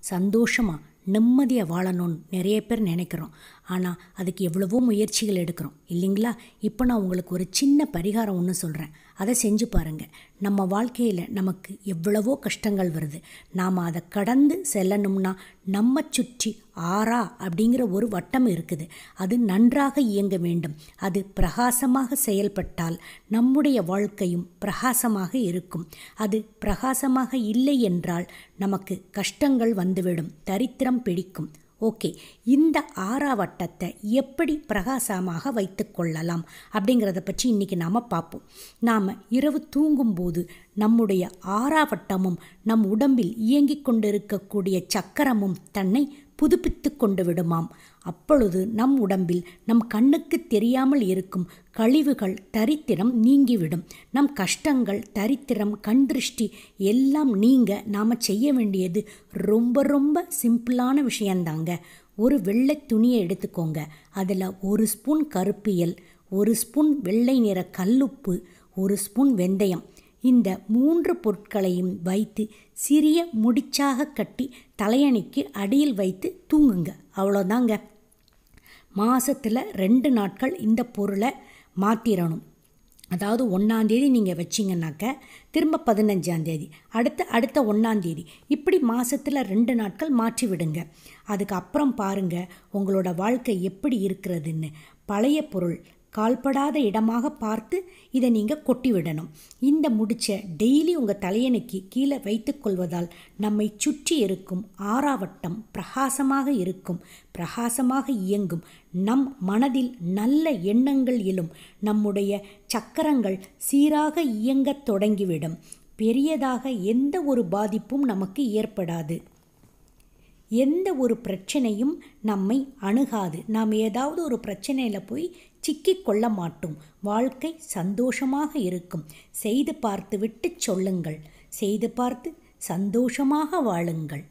சந்தோஷமாக நிம்மதியாக வாழணும்னு நிறைய பேர் நினைக்கிறோம் ஆனால் அதுக்கு எவ்வளவோ முயற்சிகள் எடுக்கிறோம் இல்லைங்களா இப்போ நான் உங்களுக்கு ஒரு சின்ன பரிகாரம் ஒன்று சொல்கிறேன் அதை செஞ்சு பாருங்கள் நம்ம வாழ்க்கையில் நமக்கு எவ்வளவோ கஷ்டங்கள் வருது நாம் அதை கடந்து செல்லணும்னா நம்ம சுற்றி ஆறா அப்படிங்கிற ஒரு வட்டம் இருக்குது அது நன்றாக இயங்க வேண்டும் அது பிரகாசமாக செயல்பட்டால் நம்முடைய வாழ்க்கையும் பிரகாசமாக இருக்கும் அது பிரகாசமாக இல்லை என்றால் நமக்கு கஷ்டங்கள் வந்துவிடும் தரித்திரம் பிடிக்கும் ஓகே இந்த ஆறாவட்டத்தை எப்படி பிரகாசமாக வைத்து கொள்ளலாம் அப்படிங்கிறத பற்றி இன்றைக்கி நாம் பார்ப்போம் நாம் இரவு தூங்கும்போது நம்முடைய ஆறாவட்டமும் நம் உடம்பில் இயங்கிக் கொண்டிருக்கக்கூடிய சக்கரமும் தன்னை புதுப்பித்து கொண்டு விடுமாம் அப்பொழுது நம் உடம்பில் நம் கண்ணுக்கு தெரியாமல் இருக்கும் கழிவுகள் தரித்திரம் நீங்கிவிடும் நம் கஷ்டங்கள் தரித்திரம் கண் திருஷ்டி எல்லாம் நீங்க நாம் செய்ய வேண்டியது ரொம்ப ரொம்ப சிம்பிளான விஷயந்தாங்க ஒரு வெள்ளை துணியை எடுத்துக்கோங்க அதில் ஒரு ஸ்பூன் கருப்பியல் ஒரு ஸ்பூன் வெள்ளை நிற கல்லுப்பு ஒரு ஸ்பூன் வெந்தயம் இந்த மூன்று பொருட்களையும் வைத்து சிறிய முடிச்சாக கட்டி தலையணைக்கு அடியில் வைத்து தூங்குங்க அவ்வளோதாங்க மாதத்தில் ரெண்டு நாட்கள் இந்த பொருளை மாற்றிடணும் அதாவது ஒன்றாந்தேதி நீங்கள் வச்சிங்கனாக்க திரும்ப பதினஞ்சாந்தேதி அடுத்த அடுத்த ஒன்றாந்தேதி இப்படி மாதத்தில் ரெண்டு நாட்கள் மாற்றி விடுங்க அதுக்கப்புறம் பாருங்கள் உங்களோட வாழ்க்கை எப்படி இருக்கிறதுன்னு பழைய பொருள் கால்படாத இடமாக பார்த்து இதை நீங்கள் கொட்டி விடணும் இந்த முடிச்ச டெய்லி உங்கள் தலையணைக்கு கீழே வைத்துக்கொள்வதால் நம்மை சுற்றி இருக்கும் ஆறாவட்டம் பிரகாசமாக இருக்கும் பிரகாசமாக இயங்கும் நம் மனதில் நல்ல எண்ணங்கள் எழும் நம்முடைய சக்கரங்கள் சீராக இயங்கத் தொடங்கிவிடும் பெரியதாக எந்த ஒரு பாதிப்பும் நமக்கு ஏற்படாது எந்த ஒரு பிரச்சனையும் நம்மை அணுகாது நாம் ஏதாவது ஒரு பிரச்சனையில் போய் சிக்கிக் கொள்ள மாட்டோம் வாழ்க்கை சந்தோஷமாக இருக்கும் செய்து பார்த்து விட்டு சொல்லுங்கள் செய்து பார்த்து சந்தோஷமாக வாழுங்கள்